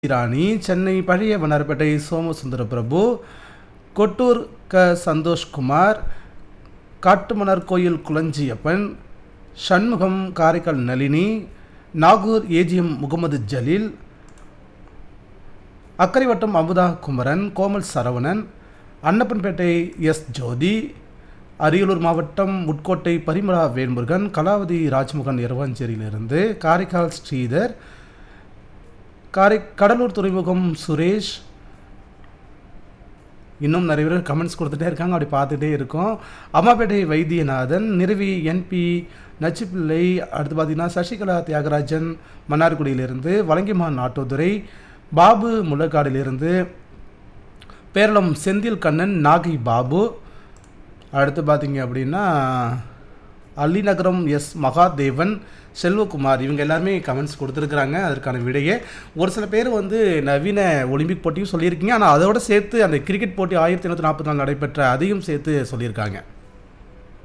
ராணி சென்னை பழைய வண்ணாரப்பேட்டை சோமசுந்தர பிரபு கொட்டூர் க Santhoshkumar Kattumannar Koil Kulanjiyappan Shanmugam Karaikal Nalini Nagore AGM Mohammed Jaleel Akkaraivattam Amudha Kumaran Komal Saravanan Annappanpettai S Jothi Ariyalur மாவட்டம் முட்கோட்டை பரிமளா வேல்முருகன் கலாவதி ராஜ்முகன் இரவாஞ்சேரியிலிருந்து காரைக்கால் ஸ்ரீதர் காரை கடலூர் துறைமுகம் சுரேஷ் இன்னும் நிறைய பேர் கமெண்ட்ஸ் கொடுத்துட்டே இருக்காங்க அப்படி பார்த்துட்டே இருக்கோம் அம்மாப்பேட்டை வைத்தியநாதன் நிறுவி என்பி நச்சிப்பிள்ளை அடுத்து பார்த்தீங்கன்னா சசிகலா தியாகராஜன் மன்னார்குடியிலிருந்து வலங்கிமான் நாட்டோதுரை பாபு முள்ளக்காடிலிருந்து பேரளம் செந்தில் கண்ணன் நாகை பாபு அடுத்து பார்த்தீங்க அப்படின்னா அள்ளிநகரம் எஸ் மகாதேவன் செல்வகுமார் இவங்க எல்லாருமே கமெண்ட்ஸ் கொடுத்துருக்குறாங்க அதற்கான விடையே ஒரு சில பேர் வந்து நவீன ஒலிம்பிக் போட்டியும் சொல்லியிருக்கீங்க ஆனால் அதோட சேர்த்து அந்த கிரிக்கெட் போட்டி ஆயிரத்தி எண்ணூற்றி நாற்பத்தி நாலு நடைபெற்ற அதையும் சேர்த்து சொல்லியிருக்காங்க